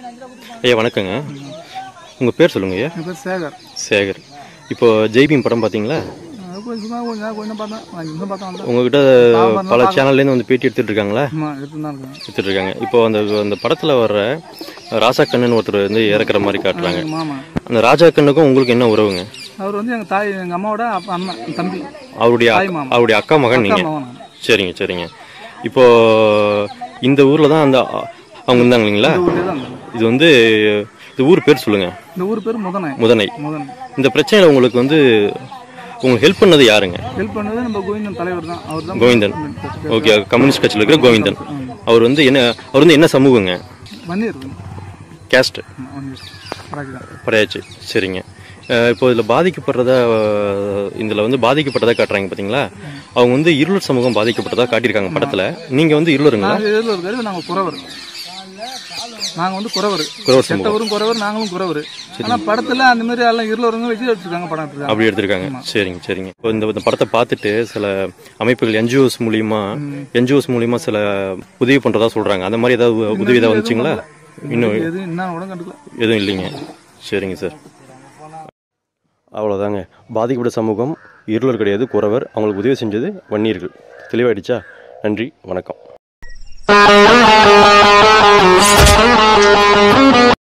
ஐயா வணக்கங்க உங்கள் பேர் சொல்லுங்க ஐயா என் பேர் சேகர் சேகர் இப்போ ஜெய்பீம் படம் பார்த்தீங்களா அது கொஞ்சம் சும்மா கொஞ்ச நேரம் கொஞ்சம் பார்த்தேன் அஞ்சு நிமிஷம் பார்த்தேன் வந்தேன் உங்ககிட்ட பல சேனல்லேருந்து வந்து பேட்டி எடுத்துட்டு இருக்காங்களா ஆமா எடுத்து தான் இருக்கேன் எடுத்துட்டு இருக்காங்க இப்போ அந்த அந்த படத்தில் வர்ற ராசா கண்ணன் ஒருத்தர் வந்து இறக்குற மாதிரி காட்டுறாங்க எங்கள் மாமா அந்த ராஜா கண்ணுக்கும் உங்களுக்கு என்ன உறவுங்க அவர் வந்து எங்கள் தாய் எங்கள் அம்மாவோட அப்பா அண்ணன் என் தம்பி அவருடைய தாய் மாமா. அவருடைய அக்கா மகன் அக்கா நீங்கள் மகன் சரிங்க சரிங்க இப்போ இந்த ஊரில் தான் அந்த அவங்க இருந்தாங்க இல்லைங்களா இந்த ஊர்லேயே தான் இருந்தாங்க. இது வந்து இந்த ஊர் பேர் சொல்லுங்க இந்த ஊர் பேர் முதனை முதனை முதன் இந்த பிரச்சனையில் உங்களுக்கு வந்து உங்களுக்கு ஹெல்ப் பண்ணது யாருங்க ஹெல்ப் பண்ணது நம்ம கோவிந்தன் தலைவர் தான் அவர் தான் கோவிந்தன் ஓகே கம்யூனிஸ்ட் கட்சியில் இருக்கிற கோவிந்தன் அவர் வந்து என்ன அவர் வந்து என்ன சமூகங்க வன்னியர் கேஸ்ட் வன்னியர் ராஜி தான் படையாச்சு சரிங்க அஹ் இப்போ இதில் பாதிக்கப்படுறதா இதில் வந்து பாதிக்கப்பட்டதா காட்டுறாங்க பார்த்தீங்களா அவங்க வந்து இருளர் சமூகம் பாதிக்கப்பட்டதா காட்டியிருக்காங்க படத்தில் நீங்கள் வந்து இருளருங்களா நாங்கள் எதில் இருக்காரு நாங்கள் குறவர் நாங்கள் வந்து குறவர் குறவர் சமூகம் செத்தவரும் குறவர் நாங்களும் குறவர் ஆனால் படத்தில் அந்த மாதிரி எல்லாம் இருளவருங்க வச்சு எடுத்துருக்காங்க படம் எடுத்துருக்காங்க அப்படி எடுத்திருக்காங்க சரிங்க சரிங்க இப்போ இந்த இந்த படத்தை பார்த்துட்டு சில அமைப்புகள் என்ஜிஓஸ் மூலியமா என்ஜிஓஸ் மூலியமா சில உதவி பண்றதா சொல்றாங்க அந்த மாதிரி ஏதாவது உதவி ஏதாவது வந்துச்சுங்களா இன்னும் எது என்ன கூட கண்டுக்கல எதுவும் இல்லைங்க சரிங்க சார் அவ்வளோதாங்க பாதிக்கப்பட்ட சமூகம் இருளர் கிடையாது குறவர் அவங்களுக்கு உதவி செஞ்சது வன்னியர்கள் தெளிவாயிடுச்சா நன்றி வணக்கம்